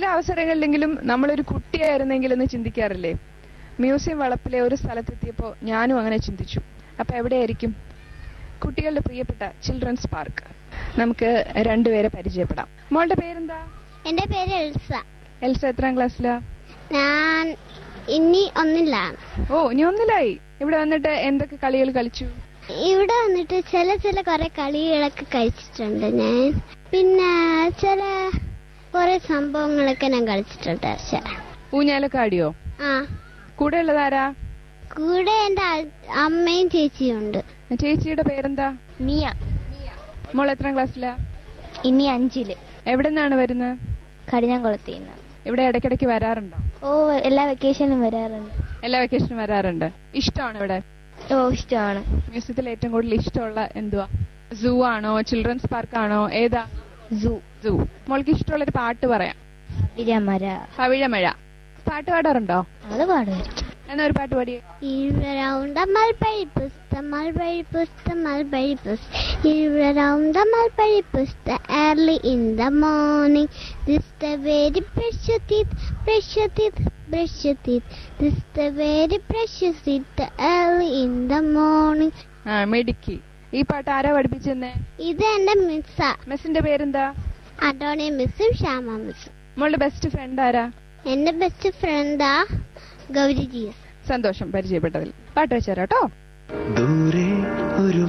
അവസരങ്ങളിലെങ്കിലും നമ്മളൊരു കുട്ടിയായിരുന്നെങ്കിൽ എന്ന് ചിന്തിക്കാറില്ലേ മ്യൂസിയം വളപ്പിലെ ഒരു സ്ഥലത്തെത്തിയപ്പോൾ ഞാനും അങ്ങനെ ചിന്തിച്ചു അപ്പൊ എവിടെയായിരിക്കും കുട്ടികളുടെ പ്രിയപ്പെട്ട ചിൽഡ്രൻസ് പാർക്ക് നമുക്ക് രണ്ടുപേരെ പരിചയപ്പെടാം മോളുടെ പേരെന്താ എന്റെ പേര് എൽസ എൽസ എത്രാം ക്ലാസ്സിലാ ഞാൻ ഇനി ഒന്നിലാണ് ഓ ഇനി ഒന്നിലായി ഇവിടെ വന്നിട്ട് എന്തൊക്കെ കളികൾ കളിച്ചു ഇവിടെ വന്നിട്ട് ചില ചില കുറെ കളികളൊക്കെ കഴിച്ചിട്ടുണ്ട് ഞാൻ പിന്നെ ചില കുറെ സംഭവങ്ങളൊക്കെ ഞാൻ കളിച്ചിട്ടുണ്ട് പക്ഷെ ഊഞ്ഞാലൊക്കെ ആടിയോ ആ കൂടെ ഉള്ളതാരാ കൂടെ എന്റെ അ- അമ്മയും ചേച്ചിയും ഉണ്ട് ചേച്ചിയുടെ പേരെന്താ മിയ മോൾ എത്രാം ക്ലാസ്സിലാ ഇനി അഞ്ചില് എവിടെ നിന്നാണ് വരുന്നത് കടിഞ്ഞാങ്കുളത്തിൽ നിന്ന് ഇവിടെ ഇടയ്ക്കിടയ്ക്ക് വരാറുണ്ടോ ഓ എല്ലാ വെക്കേഷനും വരാറുണ്ട് എല്ലാ വെക്കേഷനും വരാറുണ്ട് ഇഷ്ടമാണ് ഇവിടെ ഓ ഇഷ്ടമാണ് മ്യൂസിയത്തിൽ ഏറ്റവും കൂടുതൽ ഇഷ്ടമുള്ള എന്തുവാ സൂ ആണോ ചിൽഡ്രൻസ് പാർക്ക് ആണോ ഏതാ സൂ സൂ മോൾക്ക് ഇഷ്ടമുള്ള ഒരു പാട്ട് പറയാം വിരമര പവിഴമഴ പാട്ട് പാടാറുണ്ടോ അത് പാടുമായിരിക്കും എന്നാ ഒരു പാട്ട് പാടിയേ ഇരുവരൗണ്ട മൽപ്പഴി പുസ്ത മൽപ്പഴി പുസ്ത മൽപ്പഴി പുസ്ത ഇരുവരൗണ്ട മൽപ്പഴി പുസ്ത early in the morning this the very precious teeth precious teeth precious teeth this the very precious teeth early in the morning ആ മിടുക്കി ഈ പാട്ട് ആരാ പഠിപ്പിച്ചെന്നേ ഇത് എന്റെ മിസ്സാ മിസ്സിന്റെ പേരെന്താ അഡോണിയ മിസ്സും ശ്യാമ മിസ്സും മോളുടെ ബെസ്റ്റ് ഫ്രണ്ട് ആരാ എന്റെ ബെസ്റ്റ് ഫ്രണ്ടാ ഗൗരി ജിയസ് സന്തോഷം പരിചയപ്പെട്ടതിൽ പാട്ട് വെച്ചേരാട്ടോ ദൂരെ ഒരു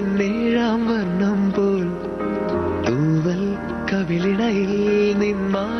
മഴവില്ലിന്നേഴാം വർണ്ണം പോൽ തൂവൽ കവിളിണയിൽ നിന്മാ